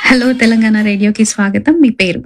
Hello Telangana రేడియోకి స్వాగతం మీ పేరు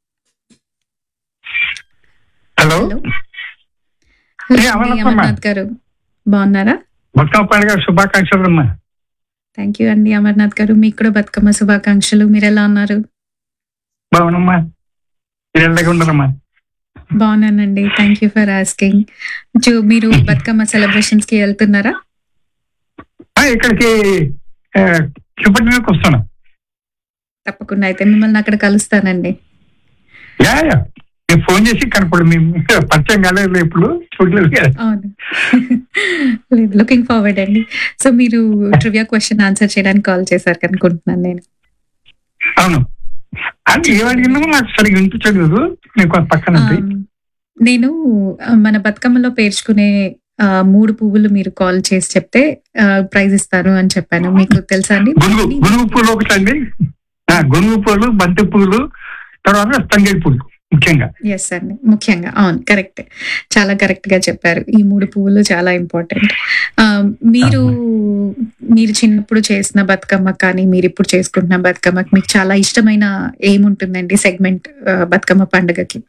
hello hello ఏ, hello అండి, అమరనాథ్ అమ్మ. అమర్నాథ్ గారు బాగున్నారా బతుకమ్మ పండుగ శుభాకాంక్షలు అమ్మా థ్యాంక్ యూ అండి అమర్నాథ్ గారు మీకు కూడా బతుకమ్మ శుభాకాంక్షలు మీరు ఎలా ఉన్నారు బాగునమ్మా మీరు ఎండగా ఉండరమ్మా బాగున్నానండి థ్యాంక్ యూ ఫర్ ఆస్కింగ్ మీరు బతుకమ్మ సెలబ్రేషన్స్ కి వెళ్తున్నారా ఆ, ఇక్కడికి ఆ, చూపడానికి వస్తున్నా తప్పకుండా అయితే మిమ్మల్ని అక్కడ కలుస్తానండి యా యా నేను ఫోన్ చేసి కనపడు మేము పరిచయం కాలేదు ఇప్పుడు చూడలేదు కదా. అవును లేదు లుకింగ్ ఫార్వర్డ్ అండి సో మీరు ట్రివియా క్వశ్చన్ ఆన్సర్ చేయడానికి కాల్ చేశారు అనుకుంటున్నాను నేను అవును అది ఏమడిగినా నాకు సరిగ్గా వినిపించలేదు నేను కొంత పక్కన ఉంది. Um, నేను ఆ, మన బతుకమ్మలో పేర్చుకునే ఆ, మూడు పువ్వులు మీరు కాల్ చేసి చెప్తే ప్రైజ్ ఇస్తాను అని చెప్పాను మీకు తెలుసా అండి గునుగు గునుగు పూలు ఒకటి అండి ఆ, గునుగు పూలు బంతి పూలు తర్వాత తంగేడు పూలు ముఖ్యంగా ఎస్ అండి ముఖ్యంగా అవును కరెక్ట్ చాలా కరెక్ట్ గా చెప్పారు ఈ మూడు పువ్వులు చాలా ఇంపార్టెంట్ మీరు మీరు చిన్నప్పుడు చేసిన బతుకమ్మ కానీ మీరు ఇప్పుడు చేసుకుంటున్న బతుకమ్మకి మీకు చాలా ఇష్టమైన ఏముంటుందండి సెగ్మెంట్ బతుకమ్మ పండుగకి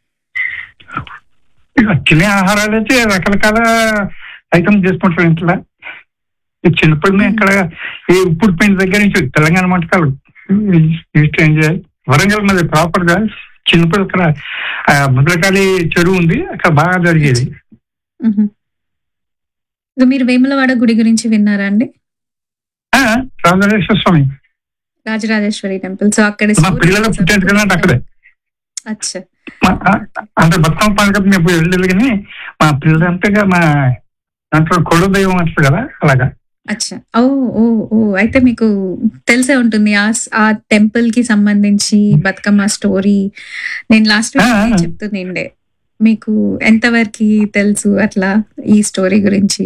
ఇక తినే ఆహారాలు అయితే రకరకాల ఐటమ్ చేసుకుంటాం ఇంట్లో ఈ చిన్నప్పుడు మేము ఇక్కడ ఈ ఉప్పుడు పిండి దగ్గర నుంచి తెలంగాణ వంటకాలు ఈస్ట్ ఎంజాయ్ వరంగల్ మీద ప్రాపర్ గా చిన్నప్పుడు ఇక్కడ ఆ, ముద్రకాళి చెరువు ఉంది అక్కడ బాగా జరిగేది మ్హూ. సో మీరు వేములవాడ గుడి గురించి విన్నారా అండి ఆ, రాజరాజేశ్వర స్వామి రాజరాజేశ్వరి టెంపుల్ సో అక్కడ మా పిల్లల పుట్టేది కదా అక్కడే అచ్చా మా- ఆ- అంటే బతుకమ్మ పండుగ మేము వెళ్ళలేదు కానీ మా పిల్లలంతగా మా దాంట్లో కొడు దైవం అంటారు కదా అలాగా అచ్చా ఓ ఓ ఓ అయితే మీకు తెలిసే ఉంటుంది ఆ స్- ఆ టెంపుల్ కి సంబంధించి బతుకమ్మ స్టోరీ నేను లాస్ట్ ఆ, ఆ. వీక్ చెప్తుండే మీకు ఎంతవరకు తెలుసు అట్లా ఈ స్టోరీ గురించి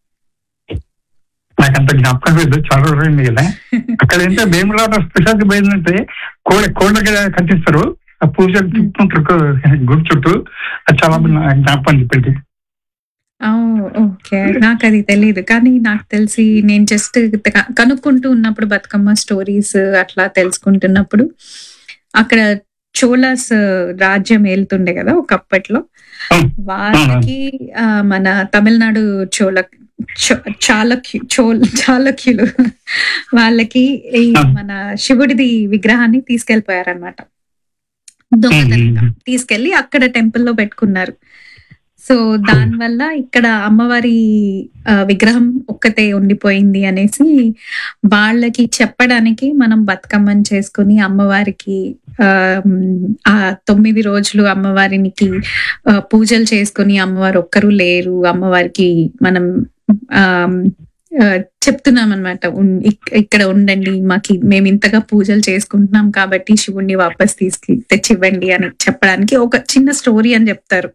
నాకు అంత జ్ఞాపకం లేదు చాలా రోజులైంది కదా అక్కడ ఏంటంటే వేములవాడ స్పెషాలిటీ పోయిందంటే కోడ కోళ్ళ కట్టిస్తారు ఆ పూజలు తిప్పుకుంటారు గుడి చుట్టూ అది చాలా బాగా జ్ఞాపకం చెప్పింది ఓ, ఓకే నాకు అది తెలియదు కానీ నాకు తెలిసి నేను జస్ట్ కనుక్కుంటూ ఉన్నప్పుడు బతుకమ్మ స్టోరీస్ అట్లా తెలుసుకుంటున్నప్పుడు అక్కడ చోళాస్ రాజ్యం ఏలుతుండే కదా ఒకప్పట్లో అవును. వాళ్ళకి ఆ, మన తమిళనాడు చోళ చో- చాళక్యు చోల్ చాళక్యులు వాళ్ళకి ఈ అవును. మన శివుడిది విగ్రహాన్ని తీసుకెళ్లిపోయారనమాట దొంగతనంగా తీసుకెళ్లి అక్కడ టెంపుల్లో పెట్టుకున్నారు సో దానివల్ల ఇక్కడ అమ్మవారి ఆ, విగ్రహం ఒక్కతే ఉండిపోయింది అనేసి వాళ్ళకి చెప్పడానికి మనం బతుకమ్మని చేసుకుని అమ్మవారికి ఆ, మ్, ఆ తొమ్మిది రోజులు అమ్మవారికి ఆ, పూజలు చేసుకుని అమ్మవారు ఒక్కరు లేరు అమ్మవారికి మనం ఆ ఆ, చెప్తున్నాం అనమాట ఇక్కడ ఉండండి మాకి మేము ఇంతగా పూజలు చేసుకుంటున్నాం కాబట్టి శివుణ్ణి వాపస్ తీసుకు తెచ్చివ్వండి అని చెప్పడానికి ఒక చిన్న స్టోరీ అని చెప్తారు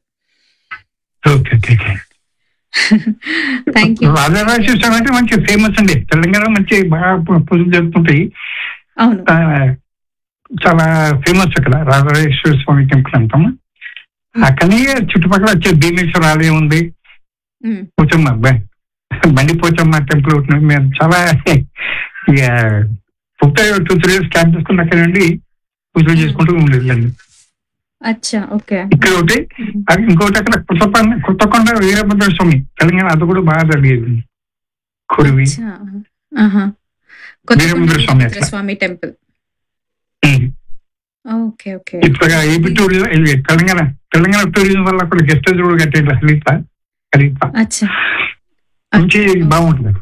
okay okay okay thank you Rajarajeshwara Swami అంటే మంచి ఫేమస్ అండి తెలంగాణ మంచి బాగా పూ- పూజలు జరుగుతుంటాయి అవును ఆ, చాలా ఫేమస్ అక్కడ రాజరాజేశ్వర స్వామి టెంపుల్ అంటాం అక్కడనే చుట్టుపక్కల వచ్చే భీమేశ్వర ఆలయం ఉంది ఉమ్, పోచమ్మ బ- బండి పోచమ్మ టెంపుల్ ఒకటి ఉంది. మేము చాలా ఇక పుట్ట టూ త్రీ ఇయర్స్ క్యాంప్ చేసుకుని అక్కడ నుండి పూజలు చేసుకుంటూ ఉండేది అచ్చా ఓకే ఇక్కడ ఒకటి అది ఇంకోటి అక్కడ కొత్తకొండ కొత్తకొండ వీరభద్ర స్వామి తెలంగాణ అది కూడా బాగా జరిగేది కురివి అచ్చా, ఆహా. Kothakonda Veerabhadra Swami Veerabhadra Swami temple um. Okay okay ఇప్పుడు ఏపీ టూరిజం ఇది తెలంగాణ తెలంగాణ టూరిజం వల్ల కూడా గెస్ట్ హౌస్ కూడా కట్టేది హరిత హరిత అచ్చా మంచి బాగుంటుంది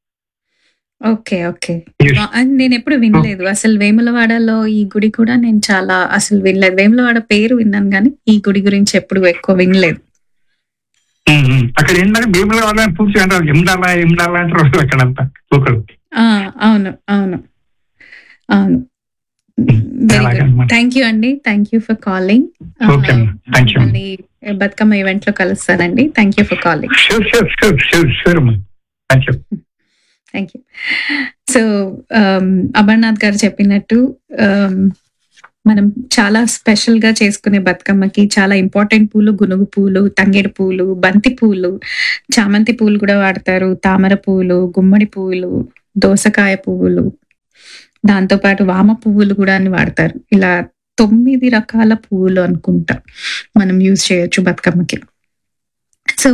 ఓకే ఓకే Yes. వా- అది నేను ఎప్పుడు వినలేదు అసలు వేములవాడలో ఈ గుడి కూడా నేను చాలా అసలు వినలేదు వేములవాడ పేరు విన్నాను కానీ ఈ గుడి గురించి ఎప్పుడు ఎక్కువ వినలేదు ఉమ్, ఉమ్. అక్కడ ఏంటంటే భీముల వాళ్ళని పూర్తి అంటారు ఎమ్డాలా ఎమ్డాలా అంటారు అక్కడ అంతా ఒకరు ఆ, అవును అవును అవును వెరీ అలాగే గుడ్ అన్నమాట. థ్యాంక్ యూ అండి thank you for calling Okay, ma'am. Thank you. మళ్ళీ బతుకమ్మ ఈవెంట్ లో కలుస్తానండి thank you for calling sure sure sure sure sure అమ్మా thank you thank you so Amarnath garu చెప్పినట్టు um, మనం చాలా స్పెషల్ గా చేసుకునే బతుకమ్మకి చాలా ఇంపార్టెంట్ పూలు గునుగు పూలు తంగేడు పూలు బంతి పూలు చామంతి పూలు కూడా వాడతారు తామర పూలు గుమ్మడి పూలు దోసకాయ పువ్వులు దాంతో పాటు వామ పువ్వులు కూడా అని వాడతారు ఇలా తొమ్మిది రకాల పువ్వులు అనుకుంటా మనం యూజ్ చేయొచ్చు బతుకమ్మకి సో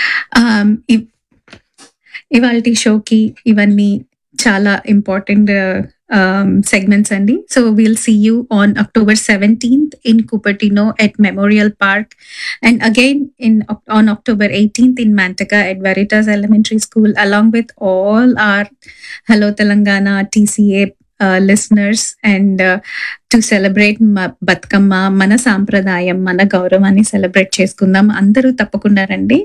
ఇవాళ షోకి ఇవన్నీ చాలా ఇంపార్టెంట్ segments అండి so will see you on October seventeenth in Cupertino at memorial park and again in on October eighteenth in Mantaka at Veritas Elementary School along with all our Hello Telangana TCA uh, listeners and uh, to celebrate Bathukamma మన సాంప్రదాయం మన గౌరవాన్ని celebrate చేసుకుందాం అందరూ తప్పకుండా రండి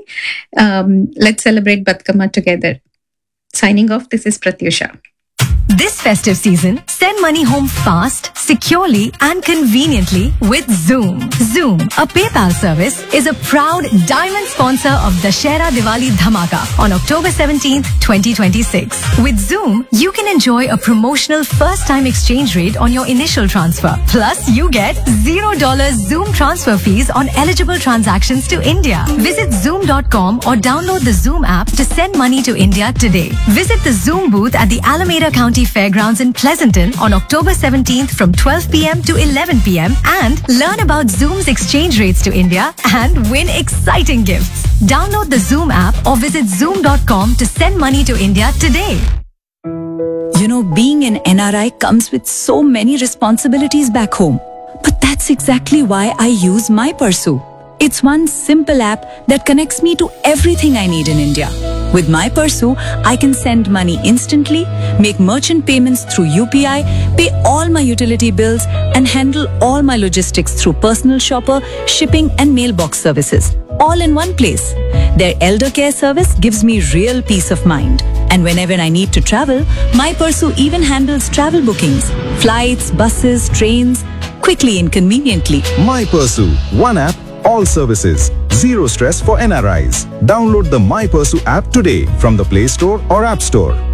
let celebrate Bathukamma together signing off this is Prathyusha This festive season, send money home fast, securely, and conveniently with Zoom. Zoom, a PayPal service, is a proud diamond sponsor of Dashera Diwali Dhamaka on October 17th, 2026. With Zoom, you can enjoy a promotional first-time exchange rate on your initial transfer. Plus, you get $0 Zoom transfer fees on eligible transactions to India. Visit Zoom.com or download the Zoom app to send money to India today. Visit the Zoom booth at the Alameda County Fairgrounds in Pleasanton on October 17th from 12 p.m. to 11 p.m. and learn about Zoom's exchange rates to India and win exciting gifts. Download the Zoom app or visit zoom.com to send money to India today. You know, being an NRI comes with so many responsibilities back home. But that's exactly why I use My Pursue. It's one simple app that connects me to everything I need in India. With My Pursue, I can send money instantly, make merchant payments through UPI, pay all my utility bills, and handle all my logistics through personal shopper, shipping, and mailbox services. All in one place. Their elder care service gives me real peace of mind. And whenever I need to travel, My Pursue even handles travel bookings, flights, buses, trains, quickly and conveniently. My Pursue, one app, all services. Zero stress for NRIs. Download the My Pursue app today from the Play Store or App Store.